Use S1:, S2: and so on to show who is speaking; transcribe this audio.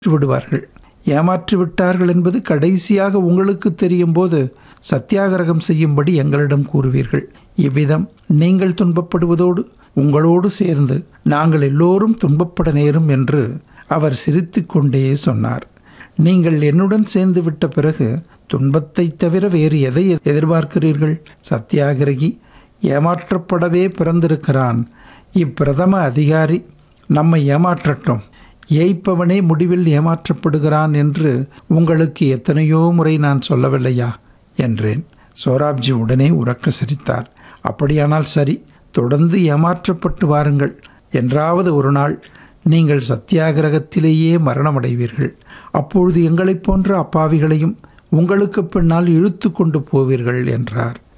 S1: விடுவார்கள் ஏமாற்றி விட்டார்கள் என்பது கடைசியாக உங்களுக்கு தெரியும் போது சத்தியாகிரகம் செய்யும்படி எங்களிடம் கூறுவீர்கள் இவ்விதம் நீங்கள் துன்பப்படுவதோடு உங்களோடு சேர்ந்து நாங்கள் எல்லோரும் துன்பப்பட நேரும் என்று அவர் சிரித்துக்கொண்டே சொன்னார் நீங்கள் என்னுடன் சேர்ந்து விட்ட பிறகு துன்பத்தை தவிர வேறு எதை எதிர்பார்க்கிறீர்கள் சத்தியாகிரகி ஏமாற்றப்படவே பிறந்திருக்கிறான் இப்பிரதம அதிகாரி நம்மை ஏமாற்றட்டும் ஏய்ப்பவனே முடிவில் ஏமாற்றப்படுகிறான் என்று உங்களுக்கு எத்தனையோ முறை நான் சொல்லவில்லையா என்றேன் சோராப்ஜி உடனே உறக்க சிரித்தார் அப்படியானால் சரி தொடர்ந்து ஏமாற்றப்பட்டு வாருங்கள் என்றாவது ஒரு நாள் நீங்கள் சத்தியாகிரகத்திலேயே மரணமடைவீர்கள் அப்பொழுது எங்களைப் போன்ற அப்பாவிகளையும் உங்களுக்கு பின்னால் இழுத்து கொண்டு போவீர்கள் என்றார்